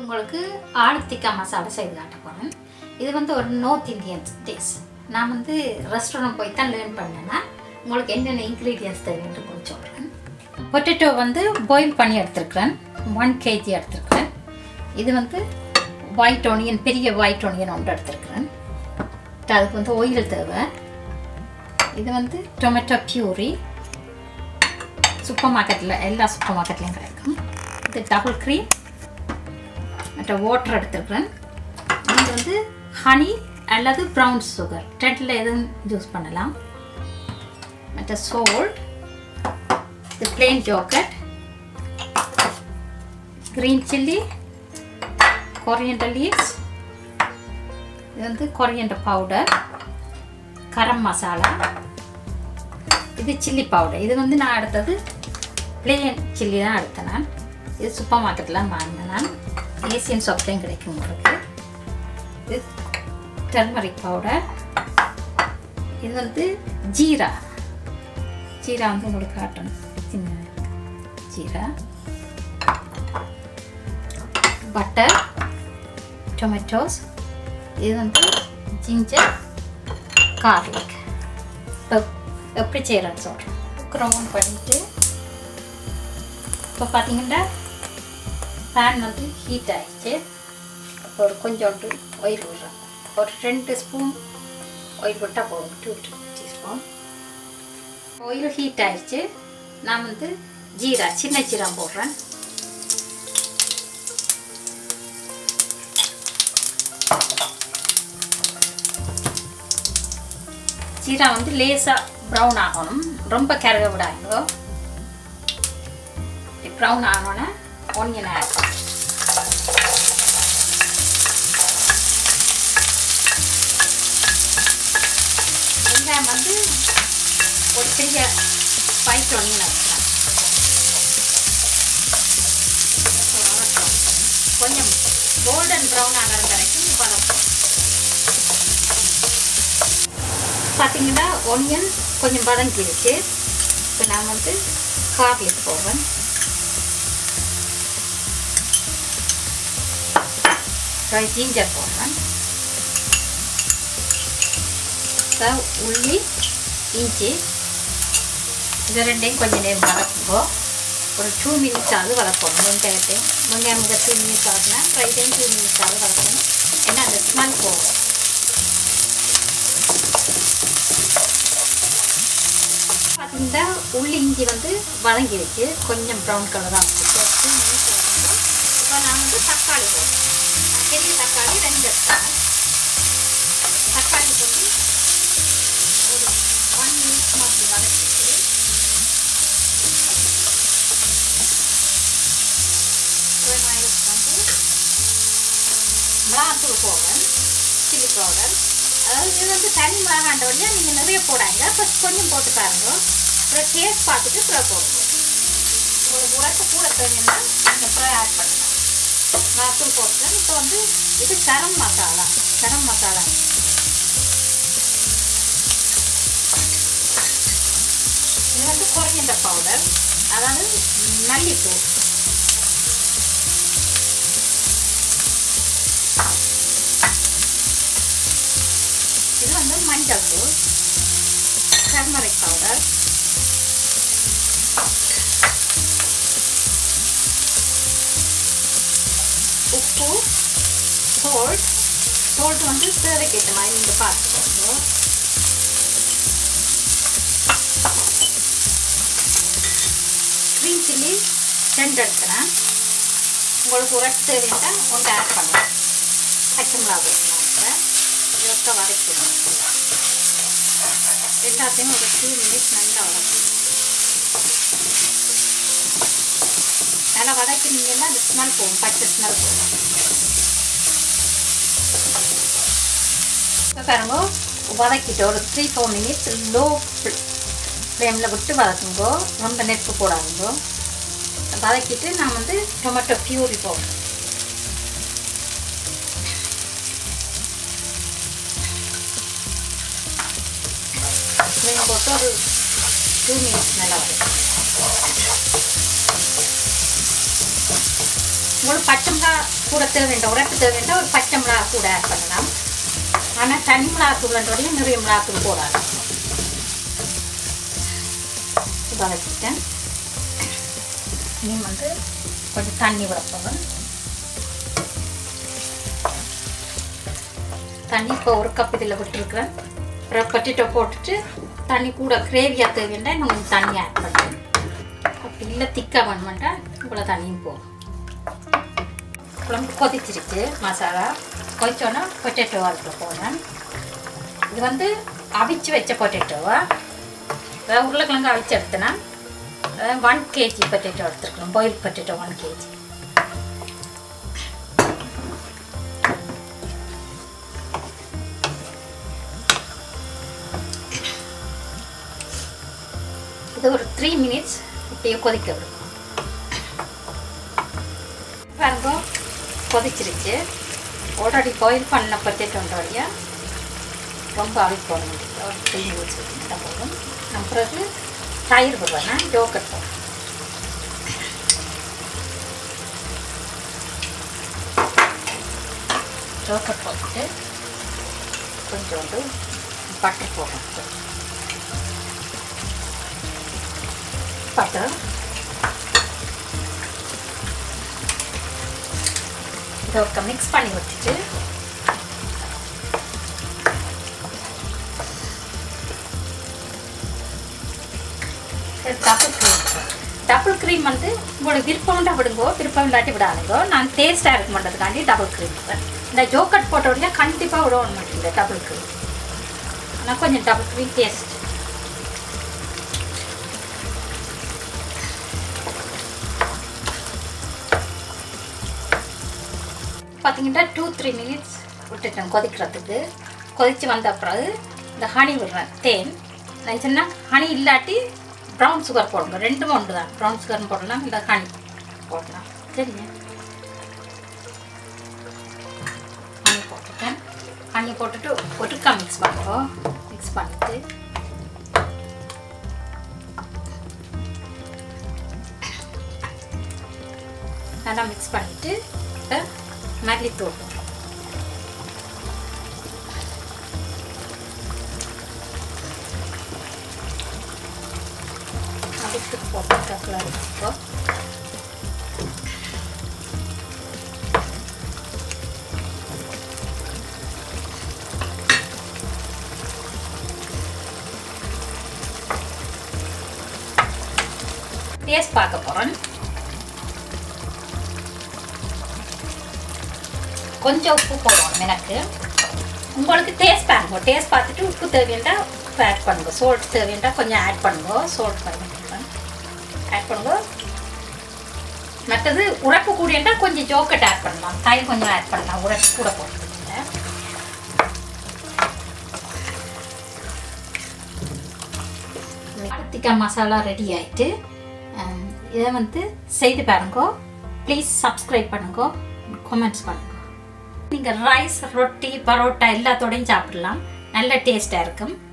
உங்களுக்கு ஆளுத்திக்கா மசாலா செய்து காட்ட போகிறேன் இது வந்து ஒரு நார்த் இந்தியன் டிஷ் நான் வந்து ரெஸ்டாரண்ட் போய் தான் லேர்ன் பண்ணேன்னா உங்களுக்கு என்னென்ன இன்க்ரீடியன்ஸ் தேவைன்னு கொஞ்சம் சொல்கிறேன் பொட்டேட்டோ வந்து பாயில் பண்ணி எடுத்துருக்கிறேன் ஒன் கேஜி எடுத்துருக்கிறேன் இது வந்து ஒயிட் ஆனியன் பெரிய ஒயிட் ஆனியன் ஒன்று எடுத்துருக்கிறேன் அதுக்கு வந்து ஆயில் தேவை இது வந்து டொமேட்டோ பியூரி சூப்பர் மார்க்கெட்டில் எல்லா சூப்பர் மார்க்கெட்லேயும் கிடைக்கும் இது டபுள் க்ரீம் மற்ற வாட்டர் எடுத்துருக்குறேன் இது வந்து ஹனி அல்லது ப்ரௌன் சுகர் ரெண்டில் எதுவும் யூஸ் பண்ணலாம் மற்ற சோல்ட் இது பிளெயின் ஜோக்கட் க்ரீன் சில்லி கொரியண்டர் லீவ்ஸ் இது வந்து கொரியண்டர் பவுடர் கரம் மசாலா இது சில்லி பவுடர் இது வந்து நான் எடுத்தது பிளேன் சில்லி தான் எடுத்தேன் நான் இது சூப்பர் மார்க்கெட்டில் வாங்கினேன் நான் ஏசியன் ஷாப்லேயும் கிடைக்கும் உங்களுக்கு இது டர்மரிக் பவுடர் இது வந்து ஜீரா ஜீரா வந்து உங்களுக்கு காட்டணும் சின்ன ஜீரா பட்டர் டொமேட்டோஸ் இது வந்து ஜிஞ்சர் கார்லிக் இப்போ எப்படி செய்கிறேன்னு சொல்கிறேன் குக்கரை ஆன் பண்ணிவிட்டு இப்போ பார்த்தீங்கன்னா பேன் வந்து ஹீட் ஆகிடுச்சு ஒரு கொஞ்சோண்டு ஆயில் விடுறேன் ஒரு ரெண்டு ஸ்பூன் ஆயில் விட்டால் போதும் two two teaspoon oil heat ஆயிடுச்சு நான் வந்து ஜீரா சின்ன ஜீரா போடுறேன் ஜீரா வந்து லேசாக ப்ரௌன் ஆகணும் ரொம்ப கருக விடாதோ ப்ரௌன் ஆனோன்னே ஒனியன் ஆட் வெங்காயம் வந்து ஒரு பெரிய ஸ்பைஸ் ஒனியன் வச்சுக்கலாம் கொஞ்சம் கோல்டன் ப்ரௌன் ஆகிற வரைக்கும் வதக்கும் பார்த்தீங்கன்னா ஒனியன் கொஞ்சம் வதங்கிடுச்சு இப்போ நான் வந்து கார்லிக் போவேன் ட்ரை ஜிஞ்சர் போடுறேன் உள்ளி இஞ்சி இது ரெண்டையும் கொஞ்சம் நேரம் வதக்குங்கோ ஒரு டூ மினிட்ஸ் ஆகுது வளர்க்கணும் வெங்காயத்தையும் வெங்காயம் இந்த டூ மினிட்ஸ் ஆகுதுன்னா ஃப்ரைடையும் டூ மினிட்ஸ் ஆகுது வளர்க்கணும் ஏன்னா அந்த ஸ்மெல் போகும் பார்த்தீங்கன்னா உள்ளி இஞ்சி வந்து வதங்கிடுச்சு கொஞ்சம் ப்ரௌன் கலராக இருக்குது இப்போ நான் வந்து தக்காளி போடுறேன் பெரிய தக்காளி ரெண்டு எடுத்தேன் தக்காளி போட்டு ஒரு ஒன் மினிட்ஸ் மாதிரி வதக்கிட்டு நான் யூஸ் வந்து மிளகாத்தூள் போடுறேன் சில்லி பவுடர் அதாவது இது வந்து தனி மிளகாண்ட வழியாக நீங்கள் நிறைய போடாங்க ஃபஸ்ட் கொஞ்சம் போட்டு பாருங்க அப்புறம் டேஸ்ட் பார்த்துட்டு அப்புறம் போடுங்க உங்களுக்கு உரப்பு கூட தேவைன்னா நீங்கள் அப்புறம் ஆட் பண்ணலாம் மிளகாத்தூள் போட்டுட்டேன் இப்போ வந்து இது கரம் மசாலா கரம் மசாலா இது வந்து குறைந்த பவுடர் அதாவது மல்லித்தூள் இது வந்து மஞ்சள் தூள் டர்மரிக் பவுடர் உப்பு சோல்ட் சோல்ட் வந்து தேவைக்கு ஏற்ற மாதிரி நீங்கள் பார்த்துக்கோங்க க்ரீன் சில்லி ரெண்டு எடுக்கிறேன் உங்களுக்கு உரட்டு தேவைன்னா ஒன்று ஆட் பண்ணலாம் பச்சை மிளகா போடலாம் இறக்க வதக்கணும் எல்லாத்தையும் ஒரு டூ மினிட்ஸ் நல்லா வதக்கணும் நல்லா வதக்கினீங்கன்னா அந்த ஸ்மெல் போகும் பச்சை ஸ்மெல் போகும் இப்போ பாருங்க வதக்கிட்டு ஒரு த்ரீ ஃபோர் மினிட்ஸ் லோ ஃப்ளேமில் விட்டு வதக்குங்கோ ரொம்ப நெருப்பு போடாதுங்கோ வதக்கிட்டு நான் வந்து டொமேட்டோ பியூரி போடுறேன் ஃப்ளேம் போட்டு ஒரு டூ மினிட்ஸ் நல்லா வரும் உங்களுக்கு பச்சை மிளகா கூட தேவையான உரப்பு தேவையான ஒரு பச்சை மிளகா கூட ஆட் பண்ணலாம் ஆனால் தனி மிளகாத்தூள்ன்றோடய நிறைய மிளகாத்தூள் போடலாம் வதக்கிட்டேன் இனி வந்து கொஞ்சம் தண்ணி விடப்போம் தண்ணி இப்போ ஒரு கப் இதில் விட்டுருக்குறேன் அப்புறம் பொட்டேட்டோ போட்டுட்டு தண்ணி கூட கிரேவியாக தேவைன்னா இன்னும் கொஞ்சம் தண்ணி ஆட் பண்ணுறேன் அப்படி இல்லை திக்காக வேணுமெண்டா இவ்வளோ தண்ணியும் போகும் குழம்பு கொதிச்சிருச்சு மசாலா கொதிச்சோன்னா பொட்டேட்டோ அதுக்குள்ள போடுறேன் இது வந்து அவிச்சு வச்ச பொட்டேட்டோவா அதாவது உருளைக்கிழங்கு அவிச்சு எடுத்தேன்னா ஒன் கேஜி பொட்டேட்டோ எடுத்துருக்கணும் பாயில் பொட்டேட்டோ ஒன் கேஜி இது ஒரு த்ரீ மினிட்ஸ் இப்படியே கொதிக்க விடும் பாருங்க கொதிச்சிருச்சு ஆல்ரெடி பாயில் பண்ண பொட்டேட்டோன்றோடைய ரொம்ப அழுக்கு போட முடியல ஒரு த்ரீ மினிட்ஸ் விட்டுட்டா போதும் நான் பிறகு தயிர் விடுவேன்னா யோகட் போடுறேன் யோகட் போட்டுட்டு கொஞ்சோண்டு பட்டர் போடுறேன் பட்டர் இதை ஒரு மிக்ஸ் பண்ணி வச்சுட்டு டபுள் க்ரீம் டபுள் க்ரீம் வந்து உங்களுக்கு விருப்பம்டா விடுங்கோ விருப்பம் இல்லாட்டி விடாதுங்கோ நான் டேஸ்ட்டாக இருக்க மாட்டதுக்காண்டி டபுள் க்ரீம் இந்த ஜோக்கட் போட்ட உடனே கண்டிப்பாக விடவும் மாட்டேங்குது டபுள் க்ரீம் ஆனால் கொஞ்சம் டபுள் க்ரீம் டேஸ்ட் பார்த்தீங்கன்னா டூ த்ரீ மினிட்ஸ் விட்டுட்டேன் கொதிக்கிறதுக்கு கொதித்து வந்த பிறகு இந்த ஹனி விடுறேன் தேன் நான் சொன்னால் ஹனி இல்லாட்டி ப்ரௌன் சுகர் போடுங்க ரெண்டும் ஒன்று தான் ப்ரௌன் சுகர் போடலாம் இல்லை ஹனி போடலாம் சரிங்க ஹனி போட்டுட்டேன் ஹனி போட்டுட்டு ஒட்டுக்கா மிக்ஸ் பண்ணுறோம் மிக்ஸ் பண்ணிவிட்டு நல்லா மிக்ஸ் பண்ணிவிட்டு இப்போ மல்லித்தூள் அதுக்கு போட்டு கலர் வச்சுக்கோ டேஸ்ட் பார்க்க போகிறேன் கொஞ்சம் உப்பு போடணும் எனக்கு உங்களுக்கு டேஸ்ட் பாருங்க டேஸ்ட் பார்த்துட்டு உப்பு தேவையா உப்பு ஆட் பண்ணுங்க சோல்ட் தேவையா கொஞ்சம் ஆட் பண்ணுங்க சோல்ட் பண்ணுங்க ஆட் பண்ணுங்க மற்றது உரப்பு கூடியண்டா கொஞ்சம் ஜோக்கட் ஆட் பண்ணலாம் தயிர் கொஞ்சம் ஆட் பண்ணலாம் உரப்பு கூட போட்டுக்கோங்க அடுத்திக்கா மசாலா ரெடி ஆயிட்டு அஹ், இதை வந்து செய்து பாருங்க ப்ளீஸ் சப்ஸ்கிரைப் பண்ணுங்க கமெண்ட்ஸ் பண்ணுங்க நீங்கள் ரைஸ் ரொட்டி பரோட்டா எல்லாத்தோடையும் சாப்பிடலாம் நல்ல டேஸ்ட்டாக இருக்கும்